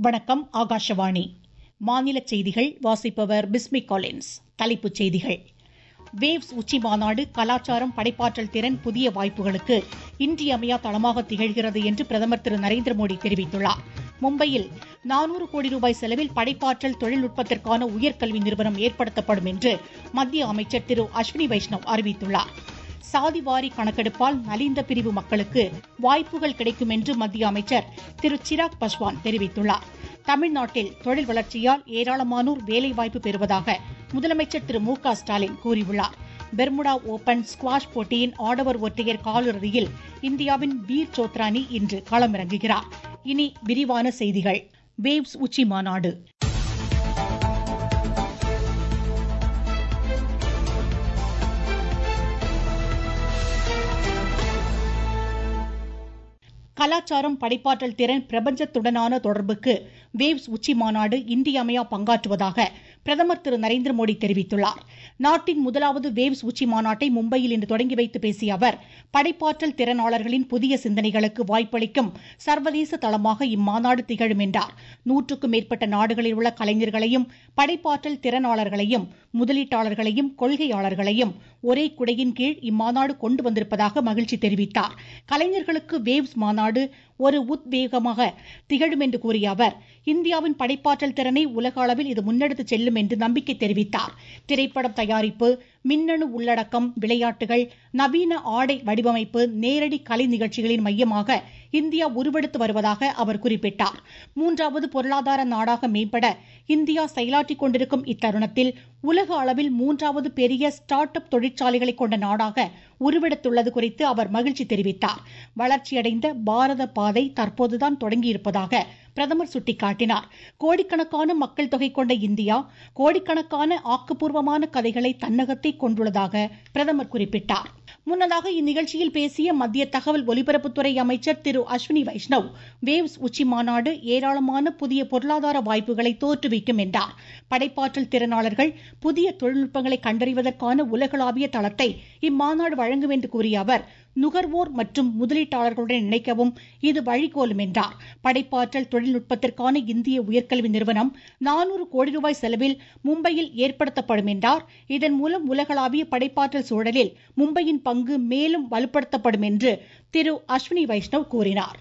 வணக்கம் ஆகாஷவாணி மாநில செய்திகள் வாசிப்பவர் பிஸ்மி காலின்ஸ் தலைப்புச் செய்திகள் வேவ்ஸ் உச்சி மாநாடு கலாச்சாரம் படைப்பாற்றல் திறன் புதிய வாய்ப்புகளுக்கு இன்றியமையா தளமாக திகழ்கிறது என்று பிரதமர் திரு நரேந்திர மோடி தெரிவித்துள்ளார் மும்பையில் நானூறு கோடி ரூபாய் செலவில் படைப்பாற்றல் தொழில்நுட்பத்திற்கான உயர்கல்வி நிறுவனம் ஏற்படுத்தப்படும் என்று மத்திய அமைச்சர் திரு அஸ்வினி வைஷ்ணவ் அறிவித்துள்ளார் சாதிவாரி கணக்கெடுப்பால் நலிந்த பிரிவு மக்களுக்கு வாய்ப்புகள் கிடைக்கும் என்று மத்திய அமைச்சர் திரு சிராக் பஸ்வான் தெரிவித்துள்ளார் தமிழ்நாட்டில் தொழில் வளர்ச்சியால் ஏராளமானோர் வேலைவாய்ப்பு பெறுவதாக முதலமைச்சர் திரு மு க ஸ்டாலின் கூறியுள்ளார் பெர்முடா ஓபன் ஸ்குவாஷ் போட்டியின் ஆடவர் ஒற்றையர் காலிறுதியில் இந்தியாவின் வீர் சோத்ரானி இன்று களமிறங்குகிறார் இனி விரிவான செய்திகள் வேவ்ஸ் உச்சி மாநாடு கலாச்சாரம் படைப்பாற்றல் திறன் பிரபஞ்சத்துடனான தொடர்புக்கு வேவ்ஸ் உச்சி மாநாடு இன்றியமையா பங்காற்றுவதாக பிரதமர் திரு நரேந்திர மோடி தெரிவித்துள்ளார் நாட்டின் முதலாவது வேவ்ஸ் உச்சி மாநாட்டை மும்பையில் இன்று தொடங்கி வைத்து பேசிய அவர் படைப்பாற்றல் திறனாளர்களின் புதிய சிந்தனைகளுக்கு வாய்ப்பளிக்கும் சர்வதேச தளமாக இம்மாநாடு திகழும் என்றார் நூற்றுக்கும் மேற்பட்ட நாடுகளில் உள்ள கலைஞர்களையும் படைப்பாற்றல் திறனாளர்களையும் முதலீட்டாளர்களையும் கொள்கையாளர்களையும் ஒரே குடையின் கீழ் இம்மாநாடு கொண்டு வந்திருப்பதாக மகிழ்ச்சி தெரிவித்தார் கலைஞர்களுக்கு வேவ்ஸ் மாநாடு ஒரு உத்வேகமாக திகழும் என்று கூறிய அவர் இந்தியாவின் படைப்பாற்றல் திறனை உலக அளவில் இது முன்னெடுத்து செல்லும் என்று நம்பிக்கை தெரிவித்தார் திரைப்படம் தயாரிப்பு மின்னணு உள்ளடக்கம் விளையாட்டுகள் நவீன ஆடை வடிவமைப்பு நேரடி கலை நிகழ்ச்சிகளின் மையமாக இந்தியா உருவெடுத்து வருவதாக அவர் குறிப்பிட்டார் மூன்றாவது பொருளாதார நாடாக மேம்பட இந்தியா செயலாற்றிக் கொண்டிருக்கும் இத்தருணத்தில் உலக அளவில் மூன்றாவது பெரிய ஸ்டார்ட் அப் தொழிற்சாலைகளை கொண்ட நாடாக உருவெடுத்துள்ளது குறித்து அவர் மகிழ்ச்சி தெரிவித்தார் வளர்ச்சியடைந்த பாரத பாதை தற்போதுதான் தொடங்கியிருப்பதாக பிரதமர் சுட்டிக்காட்டினார் கோடிக்கணக்கான மக்கள் தொகை கொண்ட இந்தியா கோடிக்கணக்கான ஆக்கப்பூர்வமான கதைகளை தன்னகத்தை கொண்டுள்ளதாக பிரதமர் குறிப்பிட்டார் முன்னதாக இந்நிகழ்ச்சியில் பேசிய மத்திய தகவல் ஒலிபரப்புத்துறை அமைச்சர் திரு அஸ்வினி வைஷ்ணவ் வேவ்ஸ் உச்சி மாநாடு ஏராளமான புதிய பொருளாதார வாய்ப்புகளை தோற்றுவிக்கும் என்றார் படைப்பாற்றல் திறனாளர்கள் புதிய தொழில்நுட்பங்களை கண்டறிவதற்கான உலகளாவிய தளத்தை இம்மாநாடு வழங்கும் என்று கூறிய அவர் நுகர்வோர் மற்றும் முதலீட்டாளர்களுடன் இணைக்கவும் இது வழிகோலும் என்றார் படைப்பாற்றல் தொழில்நுட்பத்திற்கான இந்திய உயர்கல்வி நிறுவனம் நானூறு கோடி ரூபாய் செலவில் மும்பையில் ஏற்படுத்தப்படும் என்றார் இதன் மூலம் உலகளாவிய படைப்பாற்றல் சூழலில் மும்பையின் பங்கு மேலும் வலுப்படுத்தப்படும் என்று திரு அஸ்வினி வைஷ்ணவ் கூறினார்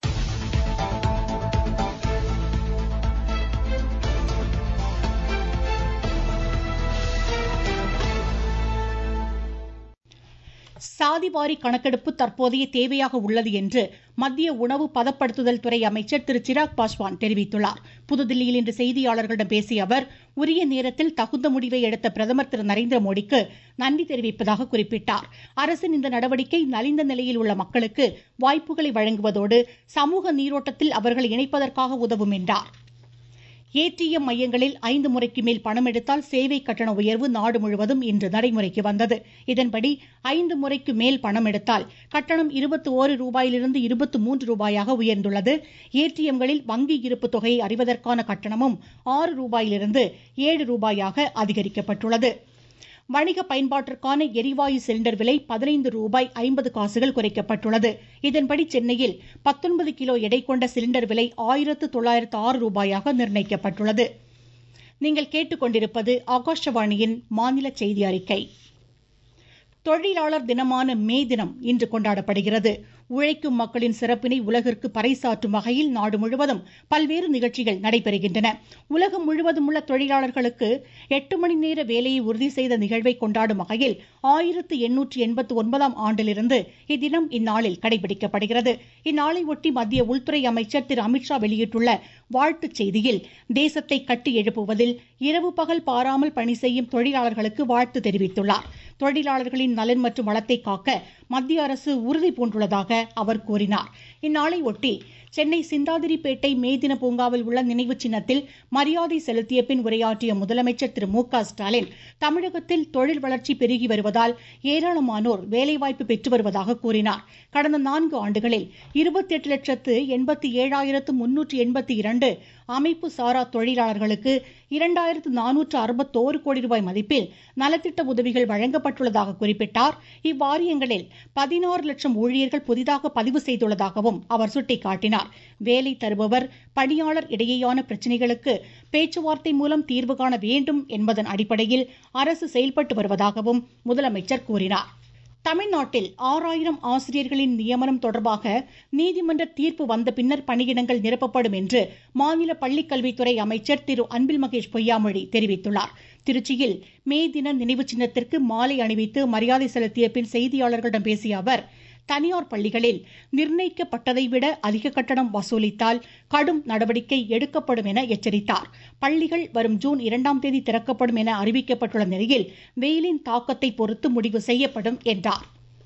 சாதிவாரி கணக்கெடுப்பு தற்போதைய தேவையாக உள்ளது என்று மத்திய உணவு பதப்படுத்துதல் துறை அமைச்சர் திரு சிராக் பாஸ்வான் தெரிவித்துள்ளார் புதுதில்லியில் இன்று செய்தியாளர்களிடம் பேசிய அவர் உரிய நேரத்தில் தகுந்த முடிவை எடுத்த பிரதமர் திரு நரேந்திர மோடிக்கு நன்றி தெரிவிப்பதாக குறிப்பிட்டார் அரசின் இந்த நடவடிக்கை நலிந்த நிலையில் உள்ள மக்களுக்கு வாய்ப்புகளை வழங்குவதோடு சமூக நீரோட்டத்தில் அவர்களை இணைப்பதற்காக உதவும் என்றார் ஏடிஎம் மையங்களில் ஐந்து முறைக்கு மேல் பணம் எடுத்தால் சேவை கட்டண உயர்வு நாடு முழுவதும் இன்று நடைமுறைக்கு வந்தது இதன்படி ஐந்து முறைக்கு மேல் பணம் எடுத்தால் கட்டணம் இருபத்தி ஓரு ரூபாயிலிருந்து இருபத்தி மூன்று ரூபாயாக உயர்ந்துள்ளது ஏடிஎம்களில் வங்கி இருப்பு தொகையை அறிவதற்கான கட்டணமும் ஆறு ரூபாயிலிருந்து ஏழு ரூபாயாக அதிகரிக்கப்பட்டுள்ளது வணிக பயன்பாட்டிற்கான எரிவாயு சிலிண்டர் விலை பதினைந்து ரூபாய் ஐம்பது காசுகள் குறைக்கப்பட்டுள்ளது இதன்படி சென்னையில் பத்தொன்பது கிலோ எடை கொண்ட சிலிண்டர் விலை ஆயிரத்து தொள்ளாயிரத்து ஆறு ரூபாயாக நிர்ணயிக்கப்பட்டுள்ளது நீங்கள் கேட்டுக்கொண்டிருப்பது ஆகாஷவாணியின் மாநில செய்தி அறிக்கை தொழிலாளர் தினமான மே தினம் இன்று கொண்டாடப்படுகிறது உழைக்கும் மக்களின் சிறப்பினை உலகிற்கு பறைசாற்றும் வகையில் நாடு முழுவதும் பல்வேறு நிகழ்ச்சிகள் நடைபெறுகின்றன உலகம் முழுவதும் உள்ள தொழிலாளர்களுக்கு எட்டு மணி நேர வேலையை உறுதி செய்த நிகழ்வை கொண்டாடும் வகையில் ஆயிரத்து எண்ணூற்று எண்பத்தி ஒன்பதாம் ஆண்டிலிருந்து இத்தினம் இந்நாளில் கடைபிடிக்கப்படுகிறது இந்நாளை ஒட்டி மத்திய உள்துறை அமைச்சர் திரு அமித்ஷா வெளியிட்டுள்ள வாழ்த்துச் செய்தியில் தேசத்தை கட்டி எழுப்புவதில் இரவு பகல் பாராமல் பணி செய்யும் தொழிலாளர்களுக்கு வாழ்த்து தெரிவித்துள்ளார் தொழிலாளர்களின் நலன் மற்றும் வளத்தை காக்க மத்திய அரசு உறுதி பூண்டுள்ளதாக அவர் கூறினார் இந்நாளை ஒட்டி சென்னை சிந்தாதிரிப்பேட்டை மே தின பூங்காவில் உள்ள நினைவு சின்னத்தில் மரியாதை செலுத்திய பின் உரையாற்றிய முதலமைச்சர் திரு மு க ஸ்டாலின் தமிழகத்தில் தொழில் வளர்ச்சி பெருகி வருவதால் ஏராளமானோர் வேலைவாய்ப்பு பெற்று வருவதாக கூறினார் கடந்த நான்கு ஆண்டுகளில் இருபத்தி எட்டு லட்சத்து எண்பத்தி ஏழாயிரத்து முன்னூற்று எண்பத்தி இரண்டு அமைப்பு சாரா தொழிலாளர்களுக்கு இரண்டாயிரத்து நானூற்று அறுபத்தோரு கோடி ரூபாய் மதிப்பில் நலத்திட்ட உதவிகள் வழங்கப்பட்டுள்ளதாக குறிப்பிட்டார் இவ்வாரியங்களில் பதினாறு லட்சம் ஊழியர்கள் புதிதாக பதிவு செய்துள்ளதாகவும் அவர் சுட்டிக்காட்டினார் கூறினார் வேலை தருபவர் பணியாளர் இடையேயான பிரச்சினைகளுக்கு பேச்சுவார்த்தை மூலம் தீர்வு காண வேண்டும் என்பதன் அடிப்படையில் அரசு செயல்பட்டு வருவதாகவும் முதலமைச்சர் கூறினார் தமிழ்நாட்டில் ஆறாயிரம் ஆசிரியர்களின் நியமனம் தொடர்பாக நீதிமன்ற தீர்ப்பு வந்த பின்னர் பணியிடங்கள் நிரப்பப்படும் என்று மாநில பள்ளிக்கல்வித்துறை அமைச்சர் திரு அன்பில் மகேஷ் பொய்யாமொழி தெரிவித்துள்ளார் திருச்சியில் மே தின நினைவு சின்னத்திற்கு மாலை அணிவித்து மரியாதை செலுத்திய பின் செய்தியாளர்களிடம் பேசிய அவர் தனியார் பள்ளிகளில் நிர்ணயிக்கப்பட்டதை விட அதிக கட்டணம் வசூலித்தால் கடும் நடவடிக்கை எடுக்கப்படும் என எச்சரித்தார் பள்ளிகள் வரும் ஜூன் இரண்டாம் தேதி திறக்கப்படும் என அறிவிக்கப்பட்டுள்ள நிலையில் வெயிலின் தாக்கத்தை பொறுத்து முடிவு செய்யப்படும் என்றார்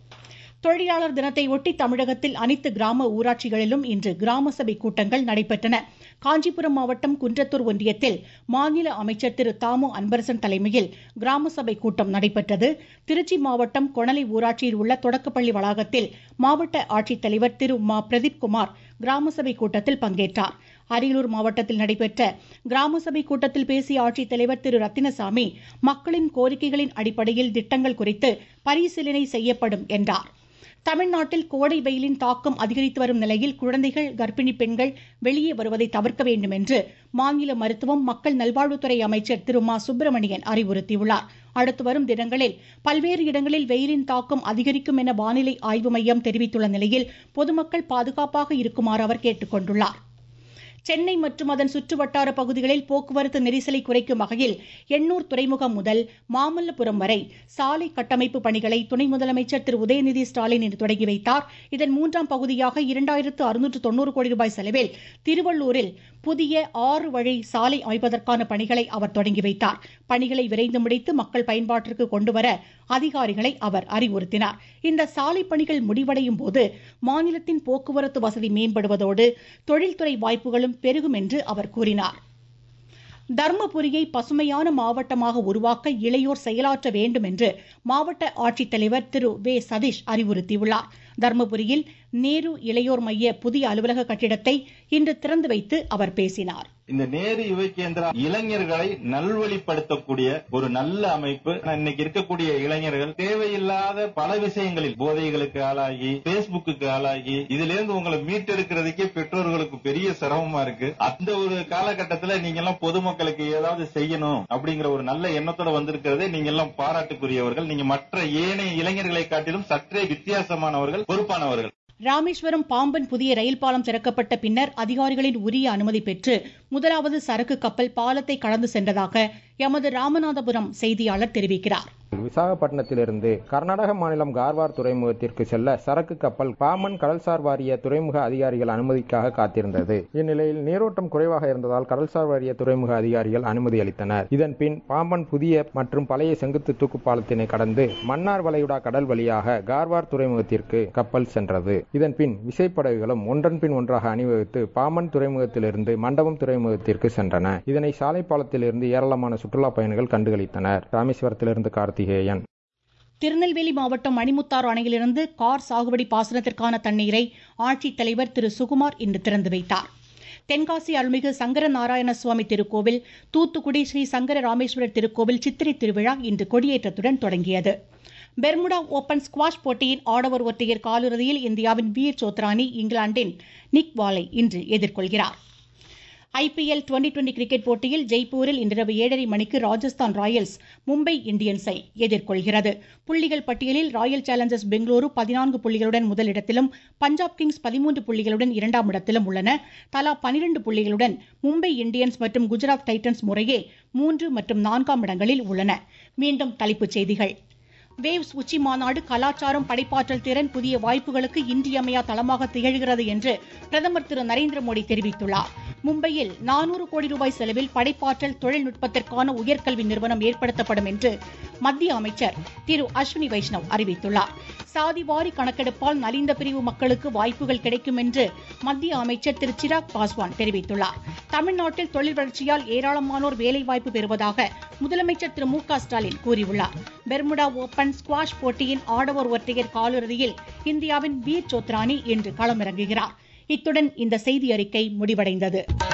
தொழிலாளர் தினத்தையொட்டி தமிழகத்தில் அனைத்து கிராம ஊராட்சிகளிலும் இன்று கிராம சபை கூட்டங்கள் நடைபெற்றன காஞ்சிபுரம் மாவட்டம் குன்றத்தூர் ஒன்றியத்தில் மாநில அமைச்சர் திரு தாமு அன்பரசன் தலைமையில் கிராம சபை கூட்டம் நடைபெற்றது திருச்சி மாவட்டம் கொணலை ஊராட்சியில் உள்ள தொடக்கப்பள்ளி வளாகத்தில் மாவட்ட ஆட்சித்தலைவர் திரு மா பிரதீப் குமார் கிராம சபை கூட்டத்தில் பங்கேற்றார் அரியலூர் மாவட்டத்தில் நடைபெற்ற கிராம சபை கூட்டத்தில் பேசிய ஆட்சித்தலைவர் திரு ரத்தினசாமி மக்களின் கோரிக்கைகளின் அடிப்படையில் திட்டங்கள் குறித்து பரிசீலனை செய்யப்படும் என்றார் தமிழ்நாட்டில் கோடை வெயிலின் தாக்கம் அதிகரித்து வரும் நிலையில் குழந்தைகள் கர்ப்பிணி பெண்கள் வெளியே வருவதை தவிர்க்க வேண்டும் என்று மாநில மருத்துவம் மக்கள் நல்வாழ்வுத்துறை அமைச்சர் திரு மா சுப்பிரமணியன் அறிவுறுத்தியுள்ளார் அடுத்து வரும் தினங்களில் பல்வேறு இடங்களில் வெயிலின் தாக்கம் அதிகரிக்கும் என வானிலை ஆய்வு மையம் தெரிவித்துள்ள நிலையில் பொதுமக்கள் பாதுகாப்பாக இருக்குமாறு அவர் கேட்டுக் கொண்டுள்ளார் சென்னை மற்றும் அதன் சுற்றுவட்டார பகுதிகளில் போக்குவரத்து நெரிசலை குறைக்கும் வகையில் எண்ணூர் துறைமுகம் முதல் மாமல்லபுரம் வரை சாலை கட்டமைப்பு பணிகளை துணை முதலமைச்சர் திரு உதயநிதி ஸ்டாலின் இன்று தொடங்கி வைத்தார் இதன் மூன்றாம் பகுதியாக இரண்டாயிரத்து அறுநூற்று தொண்ணூறு கோடி ரூபாய் செலவில் திருவள்ளூரில் புதிய ஆறு வழி சாலை அமைப்பதற்கான பணிகளை அவர் தொடங்கி வைத்தார் பணிகளை விரைந்து முடித்து மக்கள் பயன்பாட்டிற்கு கொண்டுவர அதிகாரிகளை அவர் அறிவுறுத்தினார் இந்த சாலை பணிகள் முடிவடையும் போது மாநிலத்தின் போக்குவரத்து வசதி மேம்படுவதோடு தொழில்துறை வாய்ப்புகளும் பெருகும் என்று அவர் கூறினார் தர்மபுரியை பசுமையான மாவட்டமாக உருவாக்க இளையோர் செயலாற்ற வேண்டும் என்று மாவட்ட ஆட்சித்தலைவர் திரு வே சதீஷ் அறிவுறுத்தியுள்ளார் தர்மபுரியில் நேரு இளையோர் மைய புதிய அலுவலக கட்டிடத்தை இன்று திறந்து வைத்து அவர் பேசினார் இந்த நேரு யுவ கேந்திரா இளைஞர்களை நல்வழிப்படுத்தக்கூடிய ஒரு நல்ல அமைப்பு இன்னைக்கு இருக்கக்கூடிய இளைஞர்கள் தேவையில்லாத பல விஷயங்களில் போதைகளுக்கு ஆளாகி பேஸ்புக்கு ஆளாகி இதுல இருந்து உங்களை மீட்டெடுக்கிறதுக்கே பெற்றோர்களுக்கு பெரிய சிரமமா இருக்கு அந்த ஒரு காலகட்டத்துல நீங்க எல்லாம் பொதுமக்களுக்கு ஏதாவது செய்யணும் அப்படிங்கிற ஒரு நல்ல எண்ணத்தோட வந்திருக்கிறதே நீங்க எல்லாம் பாராட்டுக்குரியவர்கள் நீங்க மற்ற ஏனைய இளைஞர்களை காட்டிலும் சற்றே வித்தியாசமானவர்கள் பொறுப்பானவர்கள் ராமேஸ்வரம் பாம்பன் புதிய ரயில் பாலம் திறக்கப்பட்ட பின்னர் அதிகாரிகளின் உரிய அனுமதி பெற்று முதலாவது சரக்கு கப்பல் பாலத்தை கடந்து சென்றதாக எமது ராமநாதபுரம் செய்தியாளர் தெரிவிக்கிறார் விசாகப்பட்டினத்திலிருந்து கர்நாடக மாநிலம் கார்வார் துறைமுகத்திற்கு செல்ல சரக்கு கப்பல் பாமன் கடல்சார் வாரிய துறைமுக அதிகாரிகள் அனுமதிக்காக காத்திருந்தது இந்நிலையில் நீரோட்டம் குறைவாக இருந்ததால் கடல்சார் வாரிய துறைமுக அதிகாரிகள் அனுமதி அளித்தனர் இதன் பின் பாம்பன் புதிய மற்றும் பழைய செங்குத்து தூக்கு பாலத்தினை கடந்து மன்னார் வளைகுடா கடல் வழியாக கார்வார் துறைமுகத்திற்கு கப்பல் சென்றது இதன் பின் விசைப்படகுகளும் ஒன்றன் பின் ஒன்றாக அணிவகுத்து பாம்பன் துறைமுகத்திலிருந்து மண்டபம் துறைமுகத்திற்கு சென்றன இதனை சாலை பாலத்திலிருந்து ஏராளமான சுற்றுலா பயணிகள் கண்டுகளித்தனர் ராமேஸ்வரத்திலிருந்து கார்த்திகேயன் திருநெல்வேலி மாவட்டம் மணிமுத்தாறு அணையிலிருந்து கார் சாகுபடி பாசனத்திற்கான தண்ணீரை ஆட்சித்தலைவர் திரு சுகுமார் இன்று திறந்து வைத்தார் தென்காசி அருள்மிகு சங்கர நாராயண சுவாமி திருக்கோவில் தூத்துக்குடி ஸ்ரீ சங்கர ராமேஸ்வரர் திருக்கோவில் சித்திரை திருவிழா இன்று கொடியேற்றத்துடன் தொடங்கியது பெர்முடா ஓபன் ஸ்குவாஷ் போட்டியின் ஆடவர் ஒற்றையர் காலிறுதியில் இந்தியாவின் வீர் சோத்ரானி இங்கிலாந்தின் நிக் வாலை இன்று எதிர்கொள்கிறார் ஐபிஎல் டுவெண்டி டுவெண்டி கிரிக்கெட் போட்டியில் ஜெய்ப்பூரில் இன்றிரவு ஏழரை மணிக்கு ராஜஸ்தான் ராயல்ஸ் மும்பை இந்தியன்ஸை எதிர்கொள்கிறது புள்ளிகள் பட்டியலில் ராயல் சேலஞ்சர்ஸ் பெங்களூரு பதினான்கு புள்ளிகளுடன் முதலிடத்திலும் பஞ்சாப் கிங்ஸ் பதிமூன்று புள்ளிகளுடன் இரண்டாம் இடத்திலும் உள்ளன தலா பனிரெண்டு புள்ளிகளுடன் மும்பை இந்தியன்ஸ் மற்றும் குஜராத் டைட்டன்ஸ் முறையே மூன்று மற்றும் நான்காம் இடங்களில் உள்ளன மீண்டும் தலைப்புச் செய்திகள் வேவ்ஸ் உச்சி மாநாடு கலாச்சாரம் படைப்பாற்றல் திறன் புதிய வாய்ப்புகளுக்கு இன்றியமையா தளமாக திகழ்கிறது என்று பிரதமர் திரு நரேந்திர மோடி தெரிவித்துள்ளார் மும்பையில் நானூறு கோடி ரூபாய் செலவில் படைப்பாற்றல் தொழில்நுட்பத்திற்கான உயர்கல்வி நிறுவனம் ஏற்படுத்தப்படும் என்று மத்திய அமைச்சர் திரு அஸ்வினி வைஷ்ணவ் அறிவித்துள்ளார் சாதிவாரி கணக்கெடுப்பால் நலிந்த பிரிவு மக்களுக்கு வாய்ப்புகள் கிடைக்கும் என்று மத்திய அமைச்சர் திரு சிராக் பாஸ்வான் தெரிவித்துள்ளார் தமிழ்நாட்டில் தொழில் வளர்ச்சியால் ஏராளமானோர் வேலைவாய்ப்பு பெறுவதாக முதலமைச்சர் திரு மு க ஸ்டாலின் கூறியுள்ளார் பெர்முடா ஓபன் ஸ்குவாஷ் போட்டியின் ஆடவர் ஒற்றையர் காலிறுதியில் இந்தியாவின் வீர் சோத்ரானி இன்று களமிறங்குகிறார் இத்துடன் இந்த செய்தி அறிக்கை முடிவடைந்தது